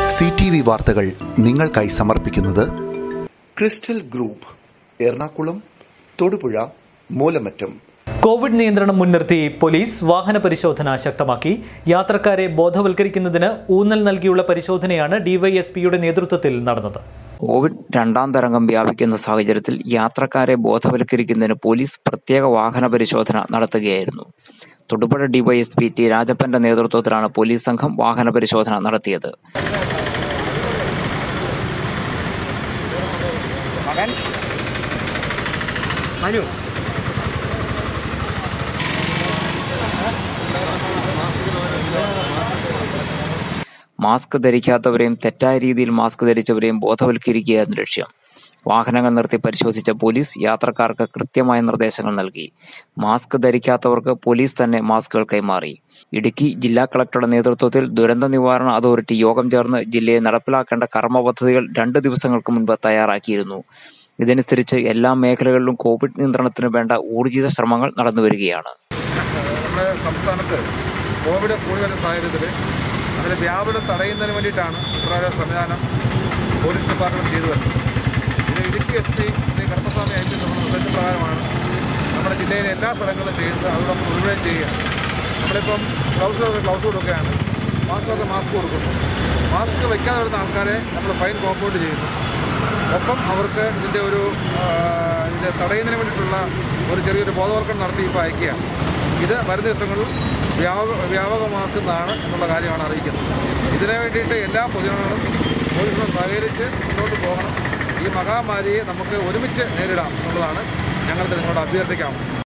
C T V വാർത്തകൾ നിങ്ങൾക്കായി സമർപ്പിക്കുന്നത് crystal group Ernakulam Thodupuzha Moolamattam covid നിയന്ത്രണം മുൻനിർത്തി പോലീസ് വാഹന പരിശോധന ശക്തമാക്കി യാത്രക്കാരെ ബോധവൽക്കരിക്കുന്നതിന് ഊന്നൽ നൽകിയുള്ള പരിശോധനയാണ് ഡിവൈഎസ്പിയുടെ നേതൃത്വത്തിൽ നടന്നത് കോവിഡ് രണ്ടാം തരംഗം വ്യാപിക്കുന്ന സാഹചര്യത്തിൽ യാത്രക്കാരെ ബോധവൽക്കരിക്കുന്നതിന് പോലീസ് പ്രത്യേക വാഹന പരിശോധന നടത്തുകയായിരുന്നു തൊടുപുഴ ഡിവൈഎസ്പി ടി രാജപ്പന്റെ നേതൃത്വത്തിലാണ് പോലീസ് സംഘം വാഹന പരിശോധന നടത്തിയത് മാസ്ക് ധരിക്കാത്തവരെയും തെറ്റായ രീതിയിൽ മാസ്ക് ധരിച്ചവരെയും ബോധവൽക്കരിക്കുകയായിരുന്നു ലക്ഷ്യം വാഹനങ്ങൾ നിർത്തി പരിശോധിച്ച പോലീസ് യാത്രക്കാർക്ക് കൃത്യമായ നിർദ്ദേശങ്ങൾ നൽകി മാസ്ക് ധരിക്കാത്തവർക്ക് പോലീസ് തന്നെ മാസ്കുകൾ കൈമാറി ഇടുക്കി ജില്ലാ കളക്ടറുടെ നേതൃത്വത്തിൽ ദുരന്ത നിവാരണ അതോറിറ്റി യോഗം ചേർന്ന് ജില്ലയിൽ നടപ്പിലാക്കേണ്ട കർമ്മ പദ്ധതികൾ രണ്ട് ദിവസങ്ങൾക്ക് മുൻപ് തയ്യാറാക്കിയിരുന്നു ഇതനുസരിച്ച് എല്ലാ മേഖലകളിലും കോവിഡ് നിയന്ത്രണത്തിന് വേണ്ട ഊർജിത ശ്രമങ്ങൾ നടന്നുവരികയാണ് നമ്മുടെ സംസ്ഥാനത്ത് കോവിഡ് കൂടി വരുന്ന സാഹചര്യത്തിൽ അതിൻ്റെ വ്യാപനം തടയുന്നതിന് വേണ്ടിയിട്ടാണ് ഇപ്രകാരം സംവിധാനം പോലീസ് ഡിപ്പാർട്ട്മെൻറ്റ് ചെയ്തു വരുന്നത് ഇത് ഇടുക്കി എസ് പി ശ്രീ കർമ്മസ്വാമി അയച്ച നിർദ്ദേശപ്രകാരമാണ് നമ്മുടെ ജില്ലയിലെ എല്ലാ സ്ഥലങ്ങളിലും ചെയ്യുന്നത് അതോടൊപ്പം മുഴുവൻ ചെയ്യുക നമ്മളിപ്പം ഗ്ലൗസ് ഗ്ലൗസ് കൊടുക്കുകയാണ് മാസ്കൊക്കെ മാസ്ക് കൊടുക്കുന്നു മാസ്ക് വയ്ക്കാതെ വരുന്ന ആൾക്കാരെ നമ്മൾ ഫൈൻ കോമ്പൗണ്ട് ചെയ്യുന്നു ഒപ്പം അവർക്ക് ഇതിൻ്റെ ഒരു ആ, ഇതിൻ്റെ തടയുന്നതിന് വേണ്ടിയിട്ടുള്ള ഒരു ചെറിയൊരു ബോധവൽക്കരണം നടത്തി ഇപ്പോൾ അയക്കുകയാണ് ഇത് വരും ദിവസങ്ങളിൽ വ്യാപക വ്യാപകമാക്കുന്നതാണ് എന്നുള്ള കാര്യമാണ് അറിയിക്കുന്നത് ഇതിനു വേണ്ടിയിട്ട് എല്ലാ പൊതുജനങ്ങളും പോലീസിനോട് സഹകരിച്ച് മുന്നോട്ട് പോകണം ഈ മഹാമാരിയെ നമുക്ക് ഒരുമിച്ച് നേരിടാം എന്നുള്ളതാണ് ഞങ്ങൾക്ക് നിങ്ങളോട് അഭ്യർത്ഥിക്കാം